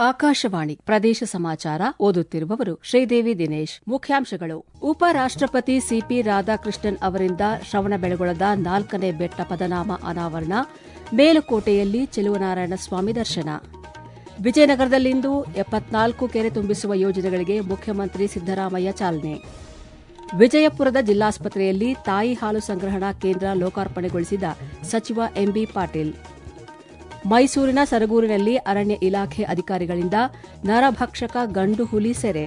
ಆಕಾಶವಾಣಿ ಪ್ರದೇಶ ಸಮಾಚಾರ ಓದುತ್ತಿರುವವರು ಶ್ರೀದೇವಿ ದಿನೇಶ್ ಮುಖ್ಯಾಂಶಗಳು ಉಪರಾಷ್ಟಪತಿ ಸಿಪಿ ರಾಧಾಕೃಷ್ಣನ್ ಅವರಿಂದ ಶ್ರವಣಬೆಳಗೊಳದ ನಾಲ್ಕನೇ ಬೆಟ್ಟ ಪದನಾಮ ಅನಾವರಣ ಮೇಲುಕೋಟೆಯಲ್ಲಿ ಚೆಲುವನಾರಾಯಣ ಸ್ವಾಮಿ ದರ್ಶನ ವಿಜಯನಗರದಲ್ಲಿಂದು ಎಪ್ಪತ್ನಾಲ್ಕು ಕೆರೆ ತುಂಬಿಸುವ ಯೋಜನೆಗಳಿಗೆ ಮುಖ್ಯಮಂತ್ರಿ ಸಿದ್ದರಾಮಯ್ಯ ಚಾಲನೆ ವಿಜಯಪುರದ ಜಿಲ್ಲಾಸ್ಪತ್ರೆಯಲ್ಲಿ ತಾಯಿ ಹಾಲು ಸಂಗ್ರಹಣಾ ಕೇಂದ್ರ ಲೋಕಾರ್ಪಣೆಗೊಳಿಸಿದ ಸಚಿವ ಎಂಬಿ ಪಾಟೀಲ್ ಮೈಸೂರಿನ ಸರಗೂರಿನಲ್ಲಿ ಅರಣ್ಯ ಇಲಾಖೆ ಅಧಿಕಾರಿಗಳಿಂದ ನರಭಕ್ಷಕ ಗಂಡು ಹುಲಿ ಸೆರೆ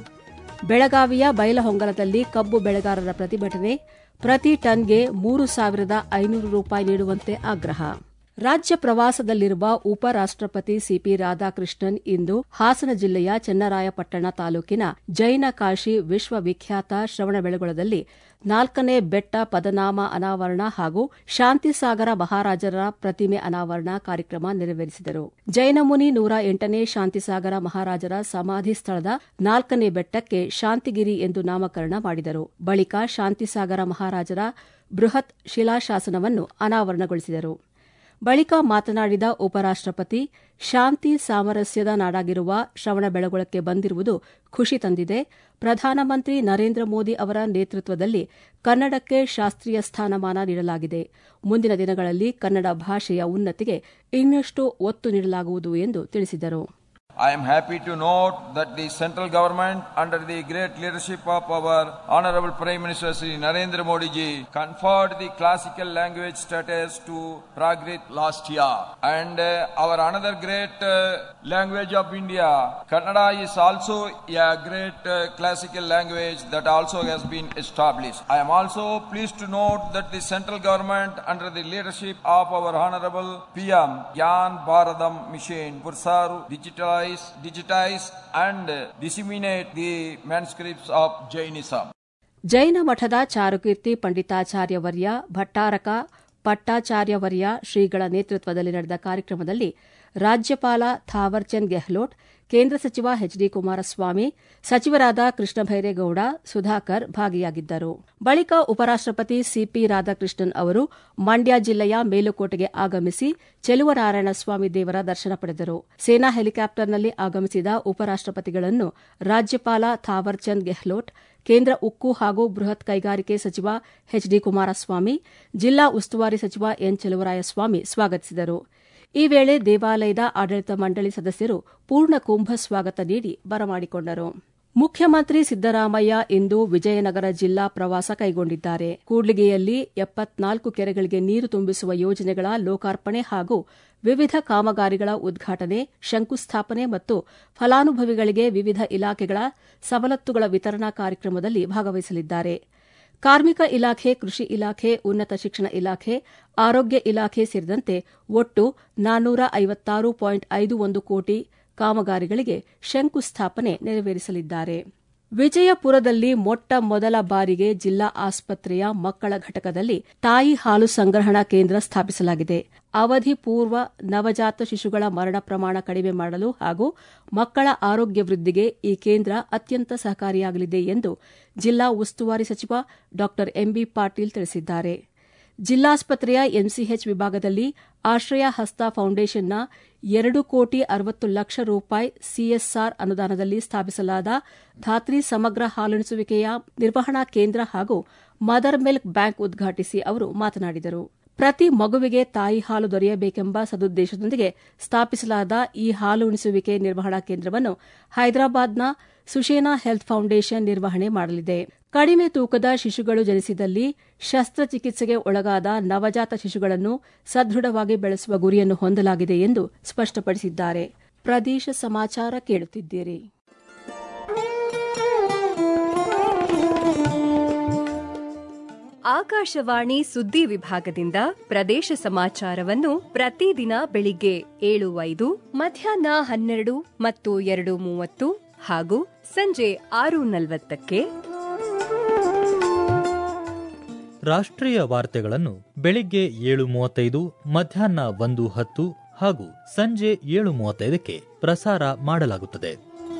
ಬೆಳಗಾವಿಯ ಬೈಲಹೊಂಗಲದಲ್ಲಿ ಕಬ್ಬು ಬೆಳೆಗಾರರ ಪ್ರತಿಭಟನೆ ಪ್ರತಿ ಟನ್ಗೆ ಮೂರು ಸಾವಿರದ ಐನೂರು ರೂಪಾಯಿ ನೀಡುವಂತೆ ಆಗ್ರಹ ರಾಜ್ಯ ಪ್ರವಾಸದಲ್ಲಿರುವ ಉಪರಾಷ್ಟಪತಿ ಸಿಪಿ ರಾಧಾಕೃಷ್ಣನ್ ಇಂದು ಹಾಸನ ಜಿಲ್ಲೆಯ ಚೆನ್ನರಾಯಪಟ್ಟಣ ತಾಲೂಕಿನ ಜೈನ ಕಾಶಿ ವಿಶ್ವವಿಖ್ಯಾತ ಶ್ರವಣಬೆಳಗೊಳದಲ್ಲಿ ನಾಲ್ಕನೇ ಬೆಟ್ಟ ಪದನಾಮ ಅನಾವರಣ ಹಾಗೂ ಶಾಂತಿಸಾಗರ ಮಹಾರಾಜರ ಪ್ರತಿಮೆ ಅನಾವರಣ ಕಾರ್ಯಕ್ರಮ ನೆರವೇರಿಸಿದರು ಜೈನಮುನಿ ನೂರ ಎಂಟನೇ ಶಾಂತಿಸಾಗರ ಮಹಾರಾಜರ ಸಮಾಧಿ ಸ್ಥಳದ ನಾಲ್ಕನೇ ಬೆಟ್ಟಕ್ಕೆ ಶಾಂತಿಗಿರಿ ಎಂದು ನಾಮಕರಣ ಮಾಡಿದರು ಬಳಿಕ ಶಾಂತಿಸಾಗರ ಮಹಾರಾಜರ ಬೃಹತ್ ಶಿಲಾಶಾಸನವನ್ನು ಅನಾವರಣಗೊಳಿಸಿದರು ಬಳಿಕ ಮಾತನಾಡಿದ ಉಪರಾಷ್ಟಪತಿ ಶಾಂತಿ ಸಾಮರಸ್ಯದ ನಾಡಾಗಿರುವ ಶ್ರವಣಬೆಳಗೊಳಕ್ಕೆ ಬಂದಿರುವುದು ಖುಷಿ ತಂದಿದೆ ಪ್ರಧಾನಮಂತ್ರಿ ನರೇಂದ್ರ ಮೋದಿ ಅವರ ನೇತೃತ್ವದಲ್ಲಿ ಕನ್ನಡಕ್ಕೆ ಶಾಸ್ತ್ರೀಯ ಸ್ಥಾನಮಾನ ನೀಡಲಾಗಿದೆ ಮುಂದಿನ ದಿನಗಳಲ್ಲಿ ಕನ್ನಡ ಭಾಷೆಯ ಉನ್ನತಿಗೆ ಇನ್ನಷ್ಟು ಒತ್ತು ನೀಡಲಾಗುವುದು ಎಂದು ತಿಳಿಸಿದರು I am happy to note that the central government, under the great leadership of our Honorable Prime Minister Sri Narendra Modi ji, conferred the classical language status to Prakrit last year. And uh, our another great uh, language of India, Kannada, is also a great uh, classical language that also has been established. I am also pleased to note that the central government, under the leadership of our Honorable PM, Gyan Bharadam Mission, Pursaru, digitalize digitize and disseminate the manuscripts of Jainism. ಜೈನ ಮಠದ ಚಾರುಕೀರ್ತಿ ಪಂಡಿತಾಚಾರ್ಯವರ್ಯ ಭಟ್ಟಾರಕ ಪಟ್ಟಾಚಾರ್ಯವರ್ಯ ಶ್ರೀಗಳ ನೇತೃತ್ವದಲ್ಲಿ ನಡೆದ ಕಾರ್ಯಕ್ರಮದಲ್ಲಿ ರಾಜ್ಯಪಾಲ ಥಾವರ್ಚಂದ್ ಗೆಹ್ಲೋಟ್ ಕೇಂದ್ರ ಸಚಿವ H D Kumaraswamy ಸಚಿವರಾದ ಕೃಷ್ಣ ಭೈರೇಗೌಡ ಸುಧಾಕರ್ ಭಾಗಿಯಾಗಿದ್ದರು ಬಳಿಕ ಉಪರಾಷ್ಟಪತಿ ಸಿಪಿ ರಾಧಾಕೃಷ್ಣನ್ ಅವರು ಮಂಡ್ಯ ಜಿಲ್ಲೆಯ ಮೇಲುಕೋಟೆಗೆ ಆಗಮಿಸಿ ಚೆಲುವನಾರಾಯಣ ಸ್ವಾಮಿ ದೇವರ ದರ್ಶನ ಪಡೆದರು ಸೇನಾ ಹೆಲಿಕಾಪ್ಟರ್ನಲ್ಲಿ ಆಗಮಿಸಿದ ಉಪರಾಷ್ಟಪತಿಗಳನ್ನು ರಾಜ್ಯಪಾಲ ಥಾವರ್ಚಂದ್ ಗೆಹ್ಲೋಟ್ ಕೇಂದ್ರ ಉಕ್ಕು ಹಾಗೂ ಬೃಹತ್ ಕೈಗಾರಿಕೆ ಸಚಿವ ಎಚ್ ಡಿ ಕುಮಾರಸ್ವಾಮಿ ಜಿಲ್ಲಾ ಉಸ್ತುವಾರಿ ಸಚಿವ ಎನ್ ಚೆಲುವರಾಯಸ್ವಾಮಿ ಸ್ವಾಗತಿಸಿದರು ಈ ವೇಳೆ ದೇವಾಲಯದ ಆಡಳಿತ ಮಂಡಳಿ ಸದಸ್ಯರು ಪೂರ್ಣ ಕುಂಭ ಸ್ವಾಗತ ನೀಡಿ ಬರಮಾಡಿಕೊಂಡರು ಮುಖ್ಯಮಂತ್ರಿ ಸಿದ್ದರಾಮಯ್ಯ ಇಂದು ವಿಜಯನಗರ ಜಿಲ್ಲಾ ಪ್ರವಾಸ ಕೈಗೊಂಡಿದ್ದಾರೆ ಕೂಡ್ಲಿಗೆಯಲ್ಲಿ ಎಪ್ಪತ್ನಾಲ್ಕು ಕೆರೆಗಳಿಗೆ ನೀರು ತುಂಬಿಸುವ ಯೋಜನೆಗಳ ಲೋಕಾರ್ಪಣೆ ಹಾಗೂ ವಿವಿಧ ಕಾಮಗಾರಿಗಳ ಉದ್ಘಾಟನೆ ಶಂಕುಸ್ಥಾಪನೆ ಮತ್ತು ಫಲಾನುಭವಿಗಳಿಗೆ ವಿವಿಧ ಇಲಾಖೆಗಳ ಸವಲತ್ತುಗಳ ವಿತರಣಾ ಕಾರ್ಯಕ್ರಮದಲ್ಲಿ ಭಾಗವಹಿಸಲಿದ್ದಾರೆ ಕಾರ್ಮಿಕ ಇಲಾಖೆ ಕೃಷಿ ಇಲಾಖೆ ಉನ್ನತ ಶಿಕ್ಷಣ ಇಲಾಖೆ ಆರೋಗ್ಯ ಇಲಾಖೆ ಸೇರಿದಂತೆ ಒಟ್ಟು ನಾನ್ನೂರ ಐವತ್ತಾರು ಪಾಯಿಂಟ್ ಐದು ಒಂದು ಕೋಟಿ ಕಾಮಗಾರಿಗಳಿಗೆ ಶಂಕುಸ್ಥಾಪನೆ ನೆರವೇರಿಸಲಿದ್ದಾರೆ ವಿಜಯಪುರದಲ್ಲಿ ಮೊಟ್ಟ ಮೊದಲ ಬಾರಿಗೆ ಜಿಲ್ಲಾ ಆಸ್ಪತ್ರೆಯ ಮಕ್ಕಳ ಘಟಕದಲ್ಲಿ ತಾಯಿ ಹಾಲು ಸಂಗ್ರಹಣಾ ಕೇಂದ್ರ ಸ್ಥಾಪಿಸಲಾಗಿದೆ ಅವಧಿ ಪೂರ್ವ ನವಜಾತ ಶಿಶುಗಳ ಮರಣ ಪ್ರಮಾಣ ಕಡಿಮೆ ಮಾಡಲು ಹಾಗೂ ಮಕ್ಕಳ ಆರೋಗ್ಯ ವೃದ್ಧಿಗೆ ಈ ಕೇಂದ್ರ ಅತ್ಯಂತ ಸಹಕಾರಿಯಾಗಲಿದೆ ಎಂದು ಜಿಲ್ಲಾ ಉಸ್ತುವಾರಿ ಸಚಿವ ಡಾ ಎಂಬಿ ಪಾಟೀಲ್ ತಿಳಿಸಿದ್ದಾರೆ ಜಿಲ್ಲಾಸ್ಪತ್ರೆಯ ಎನ್ಸಿಎಚ್ ವಿಭಾಗದಲ್ಲಿ ಆಶ್ರಯ ಹಸ್ತ ಫೌಂಡೇಶನ್ನ ಎರಡು ಕೋಟಿ ಅರವತ್ತು ಲಕ್ಷ ರೂಪಾಯಿ ಸಿಎಸ್ಆರ್ ಅನುದಾನದಲ್ಲಿ ಸ್ಥಾಪಿಸಲಾದ ಧಾತ್ರಿ ಸಮಗ್ರ ಹಾಲುಣಿಸುವಿಕೆಯ ನಿರ್ವಹಣಾ ಕೇಂದ್ರ ಹಾಗೂ ಮದರ್ ಮಿಲ್ಕ್ ಬ್ಯಾಂಕ್ ಉದ್ಘಾಟಿಸಿ ಅವರು ಮಾತನಾಡಿದರು ಪ್ರತಿ ಮಗುವಿಗೆ ತಾಯಿ ಹಾಲು ದೊರೆಯಬೇಕೆಂಬ ಸದುದ್ದೇಶದೊಂದಿಗೆ ಸ್ಥಾಪಿಸಲಾದ ಈ ಹಾಲು ಉಣಿಸುವಿಕೆ ನಿರ್ವಹಣಾ ಕೇಂದ್ರವನ್ನು ಹೈದರಾಬಾದ್ನ ಸುಷೇನಾ ಹೆಲ್ತ್ ಫೌಂಡೇಶನ್ ನಿರ್ವಹಣೆ ಮಾಡಲಿದೆ ಕಡಿಮೆ ತೂಕದ ಶಿಶುಗಳು ಜನಿಸಿದಲ್ಲಿ ಶಸ್ತ್ರಚಿಕಿತ್ಸೆಗೆ ಒಳಗಾದ ನವಜಾತ ಶಿಶುಗಳನ್ನು ಸದೃಢವಾಗಿ ಬೆಳೆಸುವ ಗುರಿಯನ್ನು ಹೊಂದಲಾಗಿದೆ ಎಂದು ಸ್ಪಷ್ಟಪಡಿಸಿದ್ದಾರೆ ಪ್ರದೇಶ ಸಮಾಚಾರ ಕೇಳುತ್ತಿದ್ದೀರಿ ಆಕಾಶವಾಣಿ ಸುದ್ದಿ ವಿಭಾಗದಿಂದ ಪ್ರದೇಶ ಸಮಾಚಾರವನ್ನು ಪ್ರತಿದಿನ ಬೆಳಿಗ್ಗೆ ಏಳು ಐದು ಮಧ್ಯಾಹ್ನ ಹನ್ನೆರಡು ಮತ್ತು ಎರಡು ಮೂವತ್ತು ಹಾಗೂ ಸಂಜೆ ಆರು ನಲವತ್ತಕ್ಕೆ ರಾಷ್ಟ್ರೀಯ ವಾರ್ತೆಗಳನ್ನು ಬೆಳಿಗ್ಗೆ ಏಳು ಮೂವತ್ತೈದು ಮಧ್ಯಾಹ್ನ ಒಂದು ಹತ್ತು ಹಾಗೂ ಸಂಜೆ ಏಳು ಮೂವತ್ತೈದಕ್ಕೆ ಪ್ರಸಾರ ಮಾಡಲಾಗುತ್ತದೆ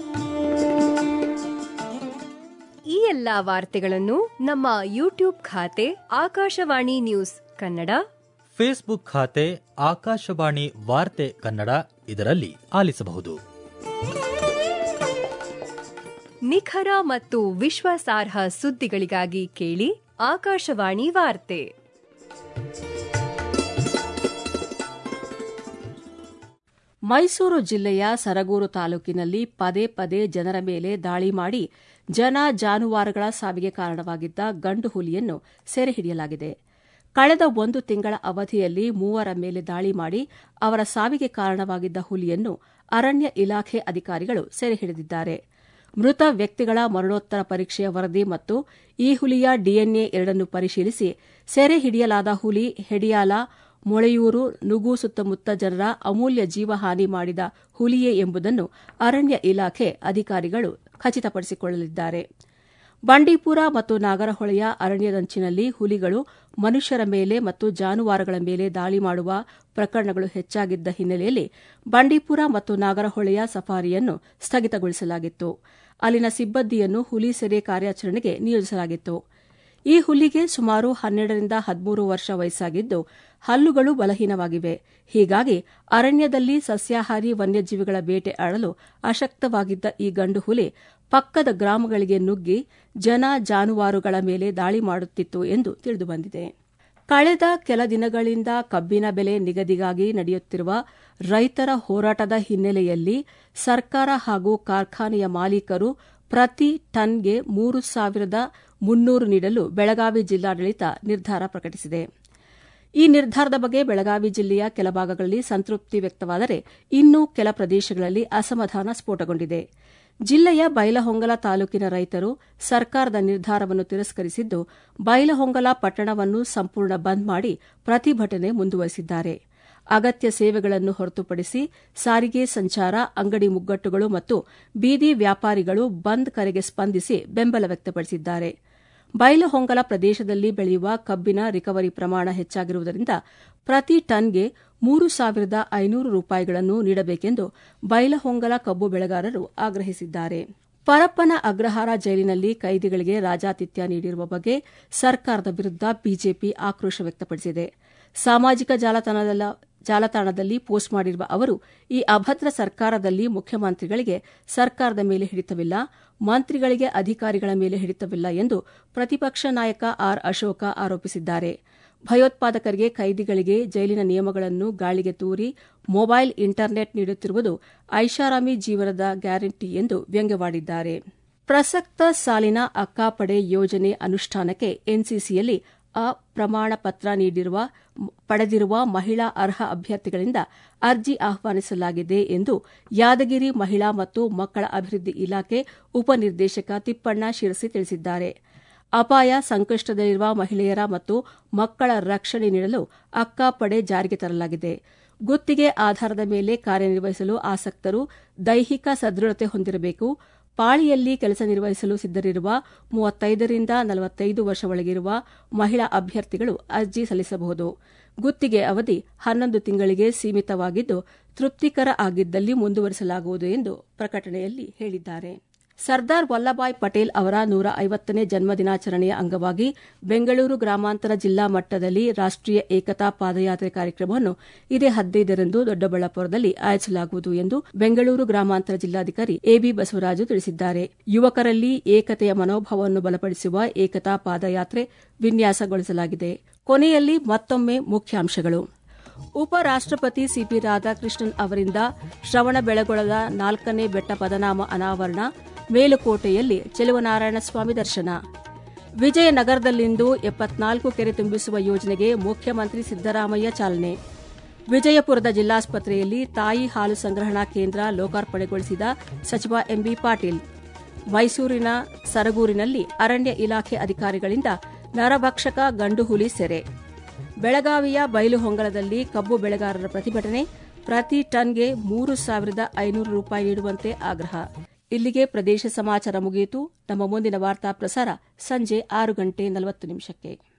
ಈ ಎಲ್ಲಾ ವಾರ್ತೆಗಳನ್ನು ನಮ್ಮ ಯೂಟ್ಯೂಬ್ ಖಾತೆ ಆಕಾಶವಾಣಿ ನ್ಯೂಸ್ ಕನ್ನಡ ಫೇಸ್ಬುಕ್ ಖಾತೆ ಆಕಾಶವಾಣಿ ವಾರ್ತೆ ಕನ್ನಡ ಇದರಲ್ಲಿ ಆಲಿಸಬಹುದು ನಿಖರ ಮತ್ತು ವಿಶ್ವಾಸಾರ್ಹ ಸುದ್ದಿಗಳಿಗಾಗಿ ಕೇಳಿ ಆಕಾಶವಾಣಿ ವಾರ್ತೆ ಮೈಸೂರು ಜಿಲ್ಲೆಯ ಸರಗೂರು ತಾಲೂಕಿನಲ್ಲಿ ಪದೇ ಪದೇ ಜನರ ಮೇಲೆ ದಾಳಿ ಮಾಡಿ ಜನ ಜಾನುವಾರುಗಳ ಸಾವಿಗೆ ಕಾರಣವಾಗಿದ್ದ ಗಂಡು ಹುಲಿಯನ್ನು ಸೆರೆ ಹಿಡಿಯಲಾಗಿದೆ ಕಳೆದ ಒಂದು ತಿಂಗಳ ಅವಧಿಯಲ್ಲಿ ಮೂವರ ಮೇಲೆ ದಾಳಿ ಮಾಡಿ ಅವರ ಸಾವಿಗೆ ಕಾರಣವಾಗಿದ್ದ ಹುಲಿಯನ್ನು ಅರಣ್ಯ ಇಲಾಖೆ ಅಧಿಕಾರಿಗಳು ಸೆರೆ ಹಿಡಿದಿದ್ದಾರೆ ಮೃತ ವ್ಯಕ್ತಿಗಳ ಮರಣೋತ್ತರ ಪರೀಕ್ಷೆಯ ವರದಿ ಮತ್ತು ಈ ಹುಲಿಯ ಡಿಎನ್ಎ ಎರಡನ್ನು ಪರಿಶೀಲಿಸಿ ಸೆರೆ ಹಿಡಿಯಲಾದ ಹುಲಿ ಹೆಡಿಯಾಲ ಮೊಳೆಯೂರು ನುಗು ಸುತ್ತಮುತ್ತ ಜನರ ಅಮೂಲ್ಯ ಜೀವಹಾನಿ ಮಾಡಿದ ಹುಲಿಯೇ ಎಂಬುದನ್ನು ಅರಣ್ಯ ಇಲಾಖೆ ಅಧಿಕಾರಿಗಳು ಖಚಿತಪಡಿಸಿಕೊಳ್ಳಲಿದ್ದಾರೆ ಬಂಡೀಪುರ ಮತ್ತು ನಾಗರಹೊಳೆಯ ಅರಣ್ಯದಂಚಿನಲ್ಲಿ ಹುಲಿಗಳು ಮನುಷ್ಯರ ಮೇಲೆ ಮತ್ತು ಜಾನುವಾರುಗಳ ಮೇಲೆ ದಾಳಿ ಮಾಡುವ ಪ್ರಕರಣಗಳು ಹೆಚ್ಚಾಗಿದ್ದ ಹಿನ್ನೆಲೆಯಲ್ಲಿ ಬಂಡೀಪುರ ಮತ್ತು ನಾಗರಹೊಳೆಯ ಸಫಾರಿಯನ್ನು ಸ್ಥಗಿತಗೊಳಿಸಲಾಗಿತ್ತು ಅಲ್ಲಿನ ಸಿಬ್ಬಂದಿಯನ್ನು ಹುಲಿ ಸೆರೆ ಕಾರ್ಯಾಚರಣೆಗೆ ನಿಯೋಜಿಸಲಾಗಿತ್ತು ಈ ಹುಲಿಗೆ ಸುಮಾರು ಹನ್ನೆರಡರಿಂದ ಹದಿಮೂರು ವರ್ಷ ವಯಸ್ಸಾಗಿದ್ದು ಹಲ್ಲುಗಳು ಬಲಹೀನವಾಗಿವೆ ಹೀಗಾಗಿ ಅರಣ್ಯದಲ್ಲಿ ಸಸ್ಯಾಹಾರಿ ವನ್ಯಜೀವಿಗಳ ಬೇಟೆ ಆಡಲು ಅಶಕ್ತವಾಗಿದ್ದ ಈ ಗಂಡು ಹುಲಿ ಪಕ್ಕದ ಗ್ರಾಮಗಳಿಗೆ ನುಗ್ಗಿ ಜನ ಜಾನುವಾರುಗಳ ಮೇಲೆ ದಾಳಿ ಮಾಡುತ್ತಿತ್ತು ಎಂದು ತಿಳಿದುಬಂದಿದೆ ಕಳೆದ ಕೆಲ ದಿನಗಳಿಂದ ಕಬ್ಬಿನ ಬೆಲೆ ನಿಗದಿಗಾಗಿ ನಡೆಯುತ್ತಿರುವ ರೈತರ ಹೋರಾಟದ ಹಿನ್ನೆಲೆಯಲ್ಲಿ ಸರ್ಕಾರ ಹಾಗೂ ಕಾರ್ಖಾನೆಯ ಮಾಲೀಕರು ಪ್ರತಿ ಟನ್ಗೆ ಮೂರು ಸಾವಿರದ ಮುನ್ನೂರು ನೀಡಲು ಬೆಳಗಾವಿ ಜಿಲ್ಲಾಡಳಿತ ನಿರ್ಧಾರ ಪ್ರಕಟಿಸಿದೆ ಈ ನಿರ್ಧಾರದ ಬಗ್ಗೆ ಬೆಳಗಾವಿ ಜಿಲ್ಲೆಯ ಕೆಲ ಭಾಗಗಳಲ್ಲಿ ಸಂತೃಪ್ತಿ ವ್ಯಕ್ತವಾದರೆ ಇನ್ನೂ ಕೆಲ ಪ್ರದೇಶಗಳಲ್ಲಿ ಅಸಮಾಧಾನ ಸ್ಫೋಟಗೊಂಡಿದೆ ಜಿಲ್ಲೆಯ ಬೈಲಹೊಂಗಲ ತಾಲೂಕಿನ ರೈತರು ಸರ್ಕಾರದ ನಿರ್ಧಾರವನ್ನು ತಿರಸ್ಕರಿಸಿದ್ದು ಬೈಲಹೊಂಗಲ ಪಟ್ಟಣವನ್ನು ಸಂಪೂರ್ಣ ಬಂದ್ ಮಾಡಿ ಪ್ರತಿಭಟನೆ ಮುಂದುವರೆಸಿದ್ದಾರೆ ಅಗತ್ಯ ಸೇವೆಗಳನ್ನು ಹೊರತುಪಡಿಸಿ ಸಾರಿಗೆ ಸಂಚಾರ ಅಂಗಡಿ ಮುಗ್ಗಟ್ಟುಗಳು ಮತ್ತು ಬೀದಿ ವ್ಯಾಪಾರಿಗಳು ಬಂದ್ ಕರೆಗೆ ಸ್ಪಂದಿಸಿ ಬೆಂಬಲ ವ್ಯಕ್ತಪಡಿಸಿದ್ದಾರೆ ಬೈಲಹೊಂಗಲ ಪ್ರದೇಶದಲ್ಲಿ ಬೆಳೆಯುವ ಕಬ್ಬಿನ ರಿಕವರಿ ಪ್ರಮಾಣ ಹೆಚ್ಚಾಗಿರುವುದರಿಂದ ಪ್ರತಿ ಟನ್ಗೆ ಮೂರು ಸಾವಿರದ ಐನೂರು ರೂಪಾಯಿಗಳನ್ನು ನೀಡಬೇಕೆಂದು ಬೈಲಹೊಂಗಲ ಕಬ್ಬು ಬೆಳೆಗಾರರು ಆಗ್ರಹಿಸಿದ್ದಾರೆ ಪರಪ್ಪನ ಅಗ್ರಹಾರ ಜೈಲಿನಲ್ಲಿ ಕೈದಿಗಳಿಗೆ ರಾಜಾತಿಥ್ಯ ನೀಡಿರುವ ಬಗ್ಗೆ ಸರ್ಕಾರದ ವಿರುದ್ದ ಬಿಜೆಪಿ ಆಕ್ರೋಶ ವ್ಯಕ್ತಪಡಿಸಿದೆ ಸಾಮಾಜಿಕ ಜಾಲತಾಣದಲ್ಲಿ ಪೋಸ್ಟ್ ಮಾಡಿರುವ ಅವರು ಈ ಅಭದ್ರ ಸರ್ಕಾರದಲ್ಲಿ ಮುಖ್ಯಮಂತ್ರಿಗಳಿಗೆ ಸರ್ಕಾರದ ಮೇಲೆ ಹಿಡಿತವಿಲ್ಲ ಮಂತ್ರಿಗಳಿಗೆ ಅಧಿಕಾರಿಗಳ ಮೇಲೆ ಹಿಡಿತವಿಲ್ಲ ಎಂದು ಪ್ರತಿಪಕ್ಷ ನಾಯಕ ಆರ್ ಅಶೋಕ ಆರೋಪಿಸಿದ್ದಾರೆ ಭಯೋತ್ಪಾದಕರಿಗೆ ಕೈದಿಗಳಿಗೆ ಜೈಲಿನ ನಿಯಮಗಳನ್ನು ಗಾಳಿಗೆ ತೂರಿ ಮೊಬೈಲ್ ಇಂಟರ್ನೆಟ್ ನೀಡುತ್ತಿರುವುದು ಐಷಾರಾಮಿ ಜೀವನದ ಗ್ಯಾರಂಟಿ ಎಂದು ವ್ಯಂಗ್ಯವಾಡಿದ್ದಾರೆ ಪ್ರಸಕ್ತ ಸಾಲಿನ ಅಕ್ಕಾಪಡೆ ಯೋಜನೆ ಅನುಷ್ಠಾನಕ್ಕೆ ಎನ್ಸಿಸಿಯಲ್ಲಿ ಅಪ್ರಮಾಣ ಪತ್ರ ನೀಡಿರುವ ಪಡೆದಿರುವ ಮಹಿಳಾ ಅರ್ಹ ಅಭ್ಯರ್ಥಿಗಳಿಂದ ಅರ್ಜಿ ಆಹ್ವಾನಿಸಲಾಗಿದೆ ಎಂದು ಯಾದಗಿರಿ ಮಹಿಳಾ ಮತ್ತು ಮಕ್ಕಳ ಅಭಿವೃದ್ಧಿ ಇಲಾಖೆ ಉಪನಿರ್ದೇಶಕ ತಿಪ್ಪಣ್ಣ ಶಿರಸಿ ತಿಳಿಸಿದ್ದಾರೆ ಅಪಾಯ ಸಂಕಷ್ಟದಲ್ಲಿರುವ ಮಹಿಳೆಯರ ಮತ್ತು ಮಕ್ಕಳ ರಕ್ಷಣೆ ನೀಡಲು ಅಕ್ಕಾಪಡೆ ಜಾರಿಗೆ ತರಲಾಗಿದೆ ಗುತ್ತಿಗೆ ಆಧಾರದ ಮೇಲೆ ಕಾರ್ಯನಿರ್ವಹಿಸಲು ಆಸಕ್ತರು ದೈಹಿಕ ಸದೃಢತೆ ಹೊಂದಿರಬೇಕು ಪಾಳಿಯಲ್ಲಿ ಕೆಲಸ ನಿರ್ವಹಿಸಲು ಸಿದ್ದರಿರುವ ಮೂವತ್ತೈದರಿಂದ ನಲವತ್ತೈದು ವರ್ಷ ಒಳಗಿರುವ ಮಹಿಳಾ ಅಭ್ಯರ್ಥಿಗಳು ಅರ್ಜಿ ಸಲ್ಲಿಸಬಹುದು ಗುತ್ತಿಗೆ ಅವಧಿ ಹನ್ನೊಂದು ತಿಂಗಳಿಗೆ ಸೀಮಿತವಾಗಿದ್ದು ತೃಪ್ತಿಕರ ಆಗಿದ್ದಲ್ಲಿ ಮುಂದುವರಿಸಲಾಗುವುದು ಎಂದು ಪ್ರಕಟಣೆಯಲ್ಲಿ ಹೇಳಿದ್ದಾರೆ ಸರ್ದಾರ್ ವಲ್ಲಭಾಯ್ ಪಟೇಲ್ ಅವರ ನೂರ ಐವತ್ತನೇ ಜನ್ಮ ದಿನಾಚರಣೆಯ ಅಂಗವಾಗಿ ಬೆಂಗಳೂರು ಗ್ರಾಮಾಂತರ ಜಿಲ್ಲಾ ಮಟ್ಟದಲ್ಲಿ ರಾಷ್ಟೀಯ ಏಕತಾ ಪಾದಯಾತ್ರೆ ಕಾರ್ಯಕ್ರಮವನ್ನು ಇದೇ ಹದಿನೈದರಂದು ದೊಡ್ಡಬಳ್ಳಾಪುರದಲ್ಲಿ ಆಯೋಜಿಸಲಾಗುವುದು ಎಂದು ಬೆಂಗಳೂರು ಗ್ರಾಮಾಂತರ ಜಿಲ್ಲಾಧಿಕಾರಿ ಎಬಿ ಬಸವರಾಜು ತಿಳಿಸಿದ್ದಾರೆ ಯುವಕರಲ್ಲಿ ಏಕತೆಯ ಮನೋಭಾವವನ್ನು ಬಲಪಡಿಸುವ ಏಕತಾ ಪಾದಯಾತ್ರೆ ವಿನ್ಯಾಸಗೊಳಿಸಲಾಗಿದೆ ಕೊನೆಯಲ್ಲಿ ಮತ್ತೊಮ್ಮೆ ಮುಖ್ಯಾಂಶಗಳು ಉಪರಾಷ್ಟಪತಿ ಸಿಪಿ ರಾಧಾಕೃಷ್ಣನ್ ಅವರಿಂದ ಶ್ರವಣಬೆಳಗೊಳದ ನಾಲ್ಕನೇ ಬೆಟ್ಟ ಪದನಾಮ ಅನಾವರಣ ಮೇಲುಕೋಟೆಯಲ್ಲಿ ಚೆಲುವನಾರಾಯಣಸ್ವಾಮಿ ದರ್ಶನ ವಿಜಯನಗರದಲ್ಲಿಂದು ಎಪ್ಪತ್ನಾಲ್ಕು ಕೆರೆ ತುಂಬಿಸುವ ಯೋಜನೆಗೆ ಮುಖ್ಯಮಂತ್ರಿ ಸಿದ್ದರಾಮಯ್ಯ ಚಾಲನೆ ವಿಜಯಪುರದ ಜಿಲ್ಲಾಸ್ಪತ್ರೆಯಲ್ಲಿ ತಾಯಿ ಹಾಲು ಸಂಗ್ರಹಣಾ ಕೇಂದ್ರ ಲೋಕಾರ್ಪಣೆಗೊಳಿಸಿದ ಸಚಿವ ಎಂಬಿ ಪಾಟೀಲ್ ಮೈಸೂರಿನ ಸರಗೂರಿನಲ್ಲಿ ಅರಣ್ಯ ಇಲಾಖೆ ಅಧಿಕಾರಿಗಳಿಂದ ನರಭಕ್ಷಕ ಗಂಡು ಹುಲಿ ಸೆರೆ ಬೆಳಗಾವಿಯ ಬೈಲುಹೊಂಗಲದಲ್ಲಿ ಕಬ್ಬು ಬೆಳೆಗಾರರ ಪ್ರತಿಭಟನೆ ಪ್ರತಿ ಟನ್ಗೆ ಮೂರು ಸಾವಿರದ ಐನೂರು ರೂಪಾಯಿ ನೀಡುವಂತೆ ಆಗ್ರಹ ಇಲ್ಲಿಗೆ ಪ್ರದೇಶ ಸಮಾಚಾರ ಮುಗಿಯಿತು ನಮ್ಮ ಮುಂದಿನ ವಾರ್ತಾ ಪ್ರಸಾರ ಸಂಜೆ ಆರು ಗಂಟೆ ನಲವತ್ತು ನಿಮಿಷಕ್ಕೆ